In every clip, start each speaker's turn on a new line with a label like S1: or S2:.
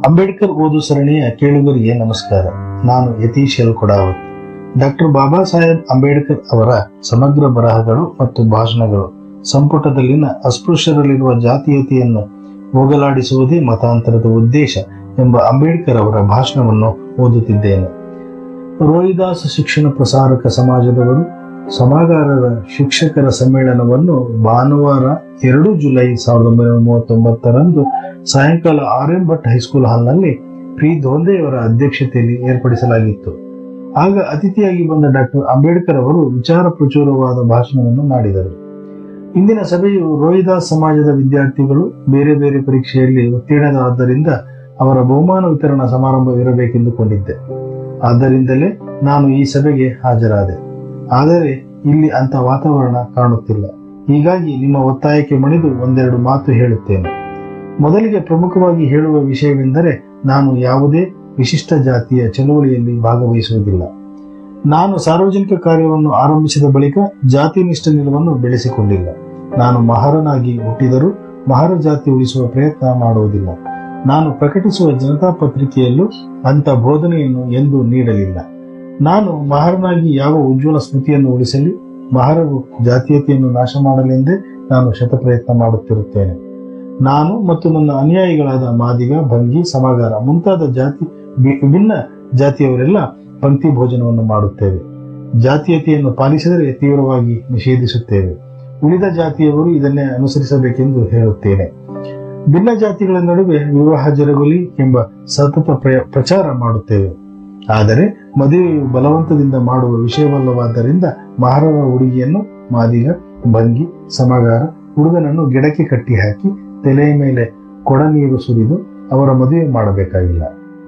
S1: ಅಂಬೇಡ್ಕರ್ ಓದು ಸರಣಿಯ ಕೇಳುಗರಿಗೆ ನಮಸ್ಕಾರ ನಾನು ಯತೀಶ್ ಕೊಡಾವತ್ ಡಾಕ್ಟರ್ ಬಾಬಾ ಸಾಹೇಬ್ ಅಂಬೇಡ್ಕರ್ ಅವರ ಸಮಗ್ರ ಬರಹಗಳು ಮತ್ತು ಭಾಷಣಗಳು ಸಂಪುಟದಲ್ಲಿನ ಅಸ್ಪೃಶ್ಯರಲ್ಲಿರುವ ಜಾತೀಯತೆಯನ್ನು ಹೋಗಲಾಡಿಸುವುದೇ ಮತಾಂತರದ ಉದ್ದೇಶ ಎಂಬ ಅಂಬೇಡ್ಕರ್ ಅವರ ಭಾಷಣವನ್ನು ಓದುತ್ತಿದ್ದೇನೆ ರೋಹಿದಾಸ್ ಶಿಕ್ಷಣ ಪ್ರಸಾರಕ ಸಮಾಜದವರು ಸಮಾಗಾರರ ಶಿಕ್ಷಕರ ಸಮ್ಮೇಳನವನ್ನು ಭಾನುವಾರ ಎರಡು ಜುಲೈ ಸಾವಿರದ ಒಂಬೈನೂರ ಮೂವತ್ತೊಂಬತ್ತರಂದು ಸಾಯಂಕಾಲ ಆರ್ ಎಂ ಭಟ್ ಹೈಸ್ಕೂಲ್ ಹಾಲ್ನಲ್ಲಿ ಪ್ರಿ ಧೋಂದೆಯವರ ಅಧ್ಯಕ್ಷತೆಯಲ್ಲಿ ಏರ್ಪಡಿಸಲಾಗಿತ್ತು ಆಗ ಅತಿಥಿಯಾಗಿ ಬಂದ ಡಾಕ್ಟರ್ ಅಂಬೇಡ್ಕರ್ ಅವರು ವಿಚಾರ ಪ್ರಚುರವಾದ ಭಾಷಣವನ್ನು ಮಾಡಿದರು ಇಂದಿನ ಸಭೆಯು ರೋಹಿದಾಸ್ ಸಮಾಜದ ವಿದ್ಯಾರ್ಥಿಗಳು ಬೇರೆ ಬೇರೆ ಪರೀಕ್ಷೆಯಲ್ಲಿ ಉತ್ತೀರ್ಣರಾದ್ದರಿಂದ ಅವರ ಬಹುಮಾನ ವಿತರಣಾ ಸಮಾರಂಭವಿರಬೇಕೆಂದುಕೊಂಡಿದ್ದೆ ಆದ್ದರಿಂದಲೇ ನಾನು ಈ ಸಭೆಗೆ ಹಾಜರಾದೆ ಆದರೆ ಇಲ್ಲಿ ಅಂತ ವಾತಾವರಣ ಕಾಣುತ್ತಿಲ್ಲ ಹೀಗಾಗಿ ನಿಮ್ಮ ಒತ್ತಾಯಕ್ಕೆ ಮಣಿದು ಒಂದೆರಡು ಮಾತು ಹೇಳುತ್ತೇನೆ ಮೊದಲಿಗೆ ಪ್ರಮುಖವಾಗಿ ಹೇಳುವ ವಿಷಯವೆಂದರೆ ನಾನು ಯಾವುದೇ ವಿಶಿಷ್ಟ ಜಾತಿಯ ಚಳುವಳಿಯಲ್ಲಿ ಭಾಗವಹಿಸುವುದಿಲ್ಲ ನಾನು ಸಾರ್ವಜನಿಕ ಕಾರ್ಯವನ್ನು ಆರಂಭಿಸಿದ ಬಳಿಕ ಜಾತಿ ನಿಷ್ಠ ನಿಲುವನ್ನು ಬೆಳೆಸಿಕೊಂಡಿಲ್ಲ ನಾನು ಮಹಾರನಾಗಿ ಹುಟ್ಟಿದರೂ ಮಹಾರ ಜಾತಿ ಉಳಿಸುವ ಪ್ರಯತ್ನ ಮಾಡುವುದಿಲ್ಲ ನಾನು ಪ್ರಕಟಿಸುವ ಜನತಾ ಪತ್ರಿಕೆಯಲ್ಲೂ ಅಂಥ ಬೋಧನೆಯನ್ನು ಎಂದೂ ನೀಡಲಿಲ್ಲ ನಾನು ಮಹಾರನಾಗಿ ಯಾವ ಉಜ್ವಲ ಸ್ಮೃತಿಯನ್ನು ಉಳಿಸಲಿ ಮಹಾರರು ಜಾತೀಯತೆಯನ್ನು ನಾಶ ಮಾಡಲೆಂದೇ ನಾನು ಶತಪ್ರಯತ್ನ ಮಾಡುತ್ತಿರುತ್ತೇನೆ ನಾನು ಮತ್ತು ನನ್ನ ಅನುಯಾಯಿಗಳಾದ ಮಾದಿಗ ಭಂಗಿ ಸಮಾಗಾರ ಮುಂತಾದ ಜಾತಿ ವಿ- ವಿಭಿನ್ನ ಜಾತಿಯವರೆಲ್ಲ ಪಂಕ್ತಿ ಭೋಜನವನ್ನು ಮಾಡುತ್ತೇವೆ ಜಾತೀಯತೆಯನ್ನು ಪಾಲಿಸಿದರೆ ತೀವ್ರವಾಗಿ ನಿಷೇಧಿಸುತ್ತೇವೆ ಉಳಿದ ಜಾತಿಯವರು ಇದನ್ನೇ ಅನುಸರಿಸಬೇಕೆಂದು ಹೇಳುತ್ತೇನೆ ಭಿನ್ನ ಜಾತಿಗಳ ನಡುವೆ ವಿವಾಹ ಜರುಗಲಿ ಎಂಬ ಸತತ ಪ್ರಯ- ಪ್ರಚಾರ ಮಾಡುತ್ತೇವೆ ಆದರೆ ಮದುವೆಯು ಬಲವಂತದಿಂದ ಮಾಡುವ ವಿಷಯವಲ್ಲವಾದ್ದರಿಂದ ಮಹಾರರ ಹುಡುಗಿಯನ್ನು ಮಾದಿಗ ಭಂಗಿ ಸಮಗಾರ ಹುಡುಗನನ್ನು ಗಿಡಕ್ಕೆ ಕಟ್ಟಿ ಹಾಕಿ ತಲೆಯ ಮೇಲೆ ಕೊಡ ನೀರು ಸುರಿದು ಅವರ ಮದುವೆ ಮಾಡಬೇಕಾಗಿಲ್ಲ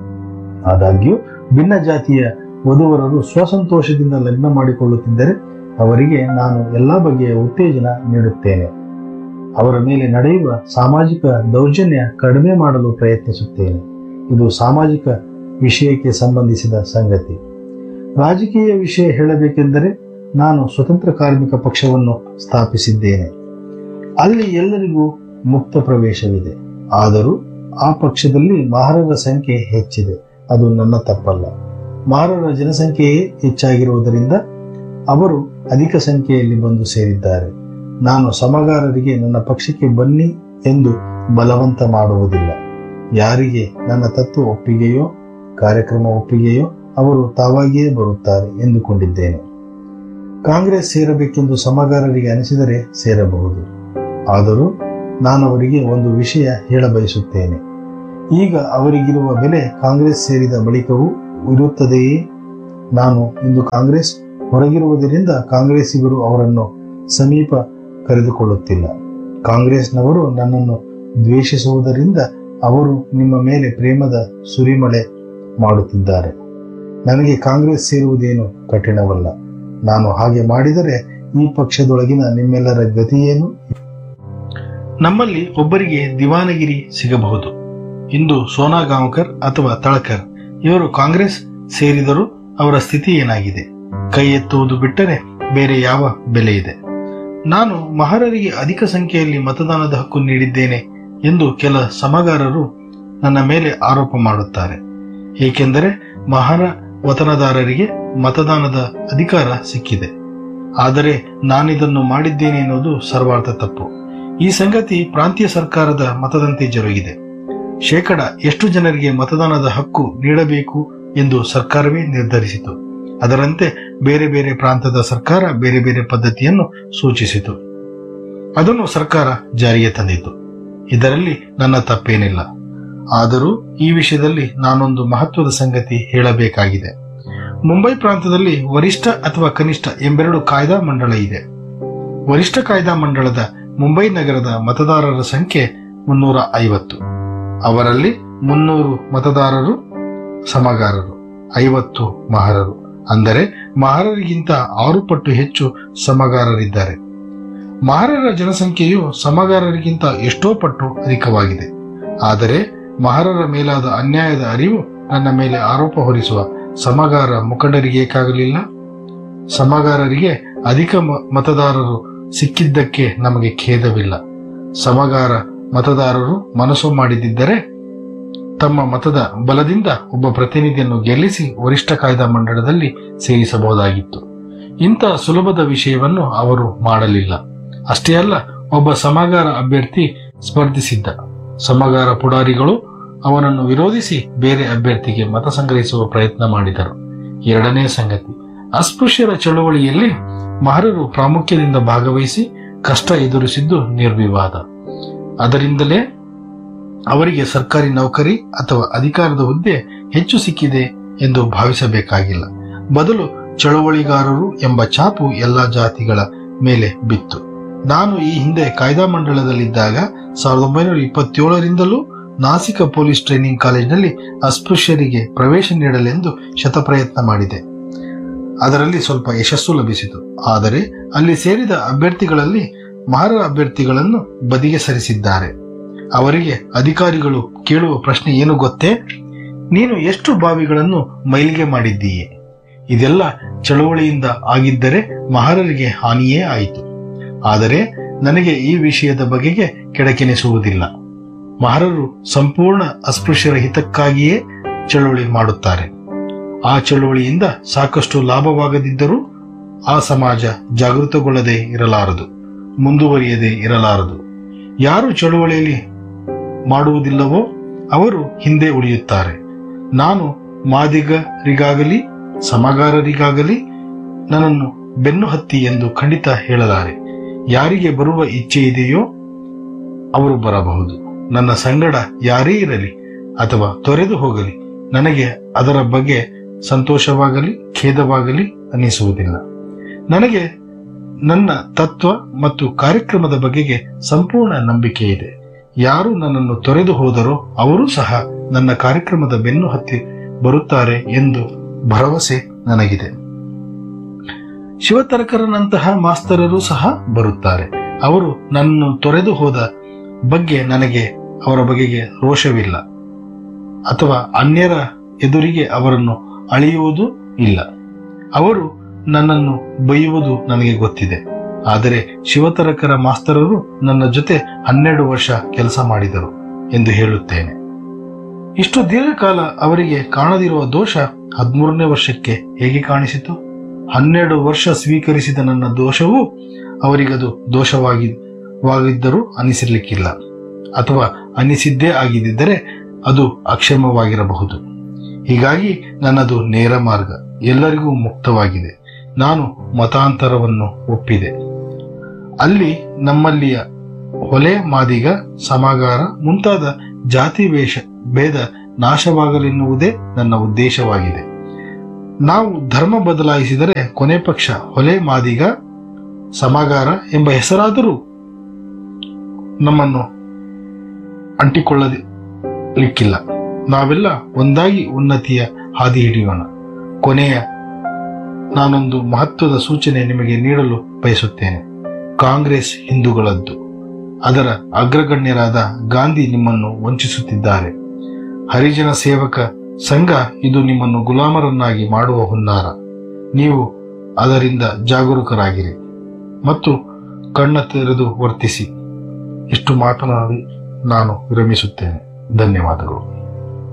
S1: ಆದಾಗ್ಯೂ ಭಿನ್ನ ಜಾತಿಯ ವಧುವರರು ಸ್ವಸಂತೋಷದಿಂದ ಲಗ್ನ ಮಾಡಿಕೊಳ್ಳುತ್ತಿದ್ದರೆ ಅವರಿಗೆ ನಾನು ಎಲ್ಲಾ ಬಗೆಯ ಉತ್ತೇಜನ ನೀಡುತ್ತೇನೆ ಅವರ ಮೇಲೆ ನಡೆಯುವ ಸಾಮಾಜಿಕ ದೌರ್ಜನ್ಯ ಕಡಿಮೆ ಮಾಡಲು ಪ್ರಯತ್ನಿಸುತ್ತೇನೆ ಇದು ಸಾಮಾಜಿಕ ವಿಷಯಕ್ಕೆ ಸಂಬಂಧಿಸಿದ ಸಂಗತಿ ರಾಜಕೀಯ ವಿಷಯ ಹೇಳಬೇಕೆಂದರೆ ನಾನು ಸ್ವತಂತ್ರ ಕಾರ್ಮಿಕ ಪಕ್ಷವನ್ನು ಸ್ಥಾಪಿಸಿದ್ದೇನೆ ಅಲ್ಲಿ ಎಲ್ಲರಿಗೂ ಮುಕ್ತ ಪ್ರವೇಶವಿದೆ ಆದರೂ ಆ ಪಕ್ಷದಲ್ಲಿ ಮಹಾರರ ಸಂಖ್ಯೆ ಹೆಚ್ಚಿದೆ ಅದು ನನ್ನ ತಪ್ಪಲ್ಲ ಮಹಾರರ ಜನಸಂಖ್ಯೆಯೇ ಹೆಚ್ಚಾಗಿರುವುದರಿಂದ ಅವರು ಅಧಿಕ ಸಂಖ್ಯೆಯಲ್ಲಿ ಬಂದು ಸೇರಿದ್ದಾರೆ ನಾನು ಸಮಗಾರರಿಗೆ ನನ್ನ ಪಕ್ಷಕ್ಕೆ ಬನ್ನಿ ಎಂದು ಬಲವಂತ ಮಾಡುವುದಿಲ್ಲ ಯಾರಿಗೆ ನನ್ನ ತತ್ವ ಒಪ್ಪಿಗೆಯೋ ಕಾರ್ಯಕ್ರಮ ಒಪ್ಪಿಗೆಯೋ ಅವರು ತಾವಾಗಿಯೇ ಬರುತ್ತಾರೆ ಎಂದುಕೊಂಡಿದ್ದೇನೆ ಕಾಂಗ್ರೆಸ್ ಸೇರಬೇಕೆಂದು ಸಮಗಾರರಿಗೆ ಅನಿಸಿದರೆ ಸೇರಬಹುದು ಆದರೂ ನಾನು ಅವರಿಗೆ ಒಂದು ವಿಷಯ ಹೇಳಬಯಸುತ್ತೇನೆ ಈಗ ಅವರಿಗಿರುವ ಬೆಲೆ ಕಾಂಗ್ರೆಸ್ ಸೇರಿದ ಬಳಿಕವೂ ಇರುತ್ತದೆಯೇ ನಾನು ಇಂದು ಕಾಂಗ್ರೆಸ್ ಹೊರಗಿರುವುದರಿಂದ ಕಾಂಗ್ರೆಸ್ಸಿಗರು ಅವರನ್ನು ಸಮೀಪ ಕರೆದುಕೊಳ್ಳುತ್ತಿಲ್ಲ ಕಾಂಗ್ರೆಸ್ನವರು ನನ್ನನ್ನು ದ್ವೇಷಿಸುವುದರಿಂದ ಅವರು ನಿಮ್ಮ ಮೇಲೆ ಪ್ರೇಮದ ಸುರಿಮಳೆ ಮಾಡುತ್ತಿದ್ದಾರೆ ನನಗೆ ಕಾಂಗ್ರೆಸ್ ಸೇರುವುದೇನು ಕಠಿಣವಲ್ಲ ನಾನು ಹಾಗೆ ಮಾಡಿದರೆ ಈ ಪಕ್ಷದೊಳಗಿನ ನಿಮ್ಮೆಲ್ಲರ ಗತಿಯೇನು ನಮ್ಮಲ್ಲಿ ಒಬ್ಬರಿಗೆ ದಿವಾನಗಿರಿ ಸಿಗಬಹುದು ಇಂದು ಸೋನಾ ಗಾಂವ್ಕರ್ ಅಥವಾ ತಳಕರ್ ಇವರು ಕಾಂಗ್ರೆಸ್ ಸೇರಿದರೂ ಅವರ ಸ್ಥಿತಿ ಏನಾಗಿದೆ ಕೈ ಎತ್ತುವುದು ಬಿಟ್ಟರೆ ಬೇರೆ ಯಾವ ಬೆಲೆ ಇದೆ ನಾನು ಮಹಾರರಿಗೆ ಅಧಿಕ ಸಂಖ್ಯೆಯಲ್ಲಿ ಮತದಾನದ ಹಕ್ಕು ನೀಡಿದ್ದೇನೆ ಎಂದು ಕೆಲ ಸಮಗಾರರು ನನ್ನ ಮೇಲೆ ಆರೋಪ ಮಾಡುತ್ತಾರೆ ಏಕೆಂದರೆ ಮಹಾರ ವತನದಾರರಿಗೆ ಮತದಾನದ ಅಧಿಕಾರ ಸಿಕ್ಕಿದೆ ಆದರೆ ನಾನಿದನ್ನು ಮಾಡಿದ್ದೇನೆ ಎನ್ನುವುದು ಸರ್ವಾರ್ಥ ತಪ್ಪು ಈ ಸಂಗತಿ ಪ್ರಾಂತೀಯ ಸರ್ಕಾರದ ಮತದಂತೆ ಜರುಗಿದೆ ಶೇಕಡ ಎಷ್ಟು ಜನರಿಗೆ ಮತದಾನದ ಹಕ್ಕು ನೀಡಬೇಕು ಎಂದು ಸರ್ಕಾರವೇ ನಿರ್ಧರಿಸಿತು ಅದರಂತೆ ಬೇರೆ ಬೇರೆ ಪ್ರಾಂತದ ಸರ್ಕಾರ ಬೇರೆ ಬೇರೆ ಪದ್ಧತಿಯನ್ನು ಸೂಚಿಸಿತು ಅದನ್ನು ಸರ್ಕಾರ ಜಾರಿಗೆ ತಂದಿತು ಇದರಲ್ಲಿ ನನ್ನ ತಪ್ಪೇನಿಲ್ಲ ಆದರೂ ಈ ವಿಷಯದಲ್ಲಿ ನಾನೊಂದು ಮಹತ್ವದ ಸಂಗತಿ ಹೇಳಬೇಕಾಗಿದೆ ಮುಂಬೈ ಪ್ರಾಂತದಲ್ಲಿ ವರಿಷ್ಠ ಅಥವಾ ಕನಿಷ್ಠ ಎಂಬೆರಡು ಕಾಯ್ದಾ ಮಂಡಳ ಇದೆ ವರಿಷ್ಠ ಕಾಯ್ದಾ ಮಂಡಳದ ಮುಂಬೈ ನಗರದ ಮತದಾರರ ಸಂಖ್ಯೆ ಮುನ್ನೂರ ಐವತ್ತು ಅವರಲ್ಲಿ ಮುನ್ನೂರು ಮತದಾರರು ಸಮಗಾರರು ಐವತ್ತು ಮಹಾರರು ಅಂದರೆ ಮಹಾರರಿಗಿಂತ ಆರು ಪಟ್ಟು ಹೆಚ್ಚು ಸಮಗಾರರಿದ್ದಾರೆ ಮಹಾರರ ಜನಸಂಖ್ಯೆಯು ಸಮಗಾರರಿಗಿಂತ ಎಷ್ಟೋ ಪಟ್ಟು ಅಧಿಕವಾಗಿದೆ ಆದರೆ ಮಹಾರರ ಮೇಲಾದ ಅನ್ಯಾಯದ ಅರಿವು ನನ್ನ ಮೇಲೆ ಆರೋಪ ಹೊರಿಸುವ ಸಮಗಾರ ಮುಖಂಡರಿಗೇಕಾಗಲಿಲ್ಲ ಸಮಗಾರರಿಗೆ ಅಧಿಕ ಮ- ಮತದಾರರು ಸಿಕ್ಕಿದ್ದಕ್ಕೆ ನಮಗೆ ಖೇದವಿಲ್ಲ ಸಮಗಾರ ಮತದಾರರು ಮನಸ್ಸು ಮಾಡಿದ್ದರೆ ತಮ್ಮ ಮತದ ಬಲದಿಂದ ಒಬ್ಬ ಪ್ರತಿನಿಧಿಯನ್ನು ಗೆಲ್ಲಿಸಿ ವರಿಷ್ಠ ಕಾಯ್ದಾ ಮಂಡಳದಲ್ಲಿ ಸೇರಿಸಬಹುದಾಗಿತ್ತು ಇಂಥ ಸುಲಭದ ವಿಷಯವನ್ನು ಅವರು ಮಾಡಲಿಲ್ಲ ಅಷ್ಟೇ ಅಲ್ಲ ಒಬ್ಬ ಸಮಗಾರ ಅಭ್ಯರ್ಥಿ ಸ್ಪರ್ಧಿಸಿದ್ದ ಸಮಗಾರ ಪುಡಾರಿಗಳು ಅವನನ್ನು ವಿರೋಧಿಸಿ ಬೇರೆ ಅಭ್ಯರ್ಥಿಗೆ ಮತ ಸಂಗ್ರಹಿಸುವ ಪ್ರಯತ್ನ ಮಾಡಿದರು ಎರಡನೇ ಸಂಗತಿ ಅಸ್ಪೃಶ್ಯರ ಚಳವಳಿಯಲ್ಲಿ ಮಹರರು ಪ್ರಾಮುಖ್ಯದಿಂದ ಭಾಗವಹಿಸಿ ಕಷ್ಟ ಎದುರಿಸಿದ್ದು ನಿರ್ವಿವಾದ ಅದರಿಂದಲೇ ಅವರಿಗೆ ಸರ್ಕಾರಿ ನೌಕರಿ ಅಥವಾ ಅಧಿಕಾರದ ಹುದ್ದೆ ಹೆಚ್ಚು ಸಿಕ್ಕಿದೆ ಎಂದು ಭಾವಿಸಬೇಕಾಗಿಲ್ಲ ಬದಲು ಚಳವಳಿಗಾರರು ಎಂಬ ಛಾಪು ಎಲ್ಲಾ ಜಾತಿಗಳ ಮೇಲೆ ಬಿತ್ತು ನಾನು ಈ ಹಿಂದೆ ಕಾಯ್ದಾ ಮಂಡಳದಲ್ಲಿದ್ದಾಗ ಸಾವಿರದ ಒಂಬೈನೂರ ಇಪ್ಪತ್ತೇಳರಿಂದಲೂ ನಾಸಿಕ ಪೊಲೀಸ್ ಟ್ರೈನಿಂಗ್ ಕಾಲೇಜಿನಲ್ಲಿ ಅಸ್ಪೃಶ್ಯರಿಗೆ ಪ್ರವೇಶ ನೀಡಲೆಂದು ಶತಪ್ರಯತ್ನ ಮಾಡಿದೆ ಅದರಲ್ಲಿ ಸ್ವಲ್ಪ ಯಶಸ್ಸು ಲಭಿಸಿತು ಆದರೆ ಅಲ್ಲಿ ಸೇರಿದ ಅಭ್ಯರ್ಥಿಗಳಲ್ಲಿ ಮಹಾರ ಅಭ್ಯರ್ಥಿಗಳನ್ನು ಬದಿಗೆ ಸರಿಸಿದ್ದಾರೆ ಅವರಿಗೆ ಅಧಿಕಾರಿಗಳು ಕೇಳುವ ಪ್ರಶ್ನೆ ಏನು ಗೊತ್ತೇ ನೀನು ಎಷ್ಟು ಬಾವಿಗಳನ್ನು ಮೈಲಿಗೆ ಮಾಡಿದ್ದೀಯೆ ಇದೆಲ್ಲ ಚಳವಳಿಯಿಂದ ಆಗಿದ್ದರೆ ಮಹಾರರಿಗೆ ಹಾನಿಯೇ ಆಯಿತು ಆದರೆ ನನಗೆ ಈ ವಿಷಯದ ಬಗೆಗೆ ಕೆಡಕೆನಿಸುವುದಿಲ್ಲ ಮಹಾರರು ಸಂಪೂರ್ಣ ಅಸ್ಪೃಶ್ಯರ ಹಿತಕ್ಕಾಗಿಯೇ ಚಳವಳಿ ಮಾಡುತ್ತಾರೆ ಆ ಚಳವಳಿಯಿಂದ ಸಾಕಷ್ಟು ಲಾಭವಾಗದಿದ್ದರೂ ಆ ಸಮಾಜ ಜಾಗೃತಗೊಳ್ಳದೆ ಇರಲಾರದು ಮುಂದುವರಿಯದೆ ಇರಲಾರದು ಯಾರು ಚಳುವಳಿಯಲ್ಲಿ ಮಾಡುವುದಿಲ್ಲವೋ ಅವರು ಹಿಂದೆ ಉಳಿಯುತ್ತಾರೆ ನಾನು ಮಾದಿಗರಿಗಾಗಲಿ ಸಮಗಾರರಿಗಾಗಲಿ ನನ್ನನ್ನು ಬೆನ್ನು ಹತ್ತಿ ಎಂದು ಖಂಡಿತ ಹೇಳಲಾರೆ ಯಾರಿಗೆ ಬರುವ ಇಚ್ಛೆ ಇದೆಯೋ ಅವರು ಬರಬಹುದು ನನ್ನ ಸಂಗಡ ಯಾರೇ ಇರಲಿ ಅಥವಾ ತೊರೆದು ಹೋಗಲಿ ನನಗೆ ಅದರ ಬಗ್ಗೆ ಸಂತೋಷವಾಗಲಿ ಖೇದವಾಗಲಿ ಅನ್ನಿಸುವುದಿಲ್ಲ ನನಗೆ ನನ್ನ ತತ್ವ ಮತ್ತು ಕಾರ್ಯಕ್ರಮದ ಬಗೆಗೆ ಸಂಪೂರ್ಣ ನಂಬಿಕೆ ಇದೆ ಯಾರು ನನ್ನನ್ನು ತೊರೆದು ಹೋದರೋ ಅವರೂ ಸಹ ನನ್ನ ಕಾರ್ಯಕ್ರಮದ ಬೆನ್ನು ಹತ್ತಿ ಬರುತ್ತಾರೆ ಎಂದು ಭರವಸೆ ನನಗಿದೆ ಶಿವತರಕರನಂತಹ ಮಾಸ್ತರರು ಸಹ ಬರುತ್ತಾರೆ ಅವರು ನನ್ನನ್ನು ತೊರೆದು ಹೋದ ಬಗ್ಗೆ ನನಗೆ ಅವರ ಬಗೆಗೆ ರೋಷವಿಲ್ಲ ಅಥವಾ ಅನ್ಯರ ಎದುರಿಗೆ ಅವರನ್ನು ಅಳೆಯುವುದು ಇಲ್ಲ ಅವರು ನನ್ನನ್ನು ಬೈಯುವುದು ನನಗೆ ಗೊತ್ತಿದೆ ಆದರೆ ಶಿವತರಕರ ಮಾಸ್ತರರು ನನ್ನ ಜೊತೆ ಹನ್ನೆರಡು ವರ್ಷ ಕೆಲಸ ಮಾಡಿದರು ಎಂದು ಹೇಳುತ್ತೇನೆ ಇಷ್ಟು ದೀರ್ಘಕಾಲ ಅವರಿಗೆ ಕಾಣದಿರುವ ದೋಷ ಹದಿಮೂರನೇ ವರ್ಷಕ್ಕೆ ಹೇಗೆ ಕಾಣಿಸಿತು ಹನ್ನೆರಡು ವರ್ಷ ಸ್ವೀಕರಿಸಿದ ನನ್ನ ದೋಷವು ಅವರಿಗದು ದೋಷವಾಗಿ ವಾಗಿದ್ದರೂ ಅನಿಸಿರ್ಲಿಕ್ಕಿಲ್ಲ ಅಥವಾ ಅನಿಸಿದ್ದೇ ಆಗಿದ್ದರೆ ಅದು ಅಕ್ಷಮವಾಗಿರಬಹುದು ಹೀಗಾಗಿ ನನ್ನದು ನೇರ ಮಾರ್ಗ ಎಲ್ಲರಿಗೂ ಮುಕ್ತವಾಗಿದೆ ನಾನು ಮತಾಂತರವನ್ನು ಒಪ್ಪಿದೆ ಅಲ್ಲಿ ನಮ್ಮಲ್ಲಿಯ ಹೊಲೆ ಮಾದಿಗ ಸಮಾಗಾರ ಮುಂತಾದ ಜಾತಿ ವೇಷ ಭೇದ ನಾಶವಾಗಲೆನ್ನುವುದೇ ನನ್ನ ಉದ್ದೇಶವಾಗಿದೆ ನಾವು ಧರ್ಮ ಬದಲಾಯಿಸಿದರೆ ಕೊನೆ ಪಕ್ಷ ಹೊಲೆ ಮಾದಿಗ ಸಮಾಗಾರ ಎಂಬ ಹೆಸರಾದರೂ ನಮ್ಮನ್ನು ಅಂಟಿಕೊಳ್ಳಲಿಕ್ಕಿಲ್ಲ ನಾವೆಲ್ಲ ಒಂದಾಗಿ ಉನ್ನತಿಯ ಹಾದಿ ಹಿಡಿಯೋಣ ಕೊನೆಯ ನಾನೊಂದು ಮಹತ್ವದ ಸೂಚನೆ ನಿಮಗೆ ನೀಡಲು ಬಯಸುತ್ತೇನೆ ಕಾಂಗ್ರೆಸ್ ಹಿಂದೂಗಳದ್ದು ಅದರ ಅಗ್ರಗಣ್ಯರಾದ ಗಾಂಧಿ ನಿಮ್ಮನ್ನು ವಂಚಿಸುತ್ತಿದ್ದಾರೆ ಹರಿಜನ ಸೇವಕ ಸಂಘ ಇದು ನಿಮ್ಮನ್ನು ಗುಲಾಮರನ್ನಾಗಿ ಮಾಡುವ ಹುನ್ನಾರ ನೀವು ಅದರಿಂದ ಜಾಗರೂಕರಾಗಿರಿ ಮತ್ತು ಕಣ್ಣ ತೆರೆದು ವರ್ತಿಸಿ ಇಷ್ಟು ಮಾತನಾಡಿ ನಾನು ವಿರಮಿಸುತ್ತೇನೆ ಧನ್ಯವಾದಗಳು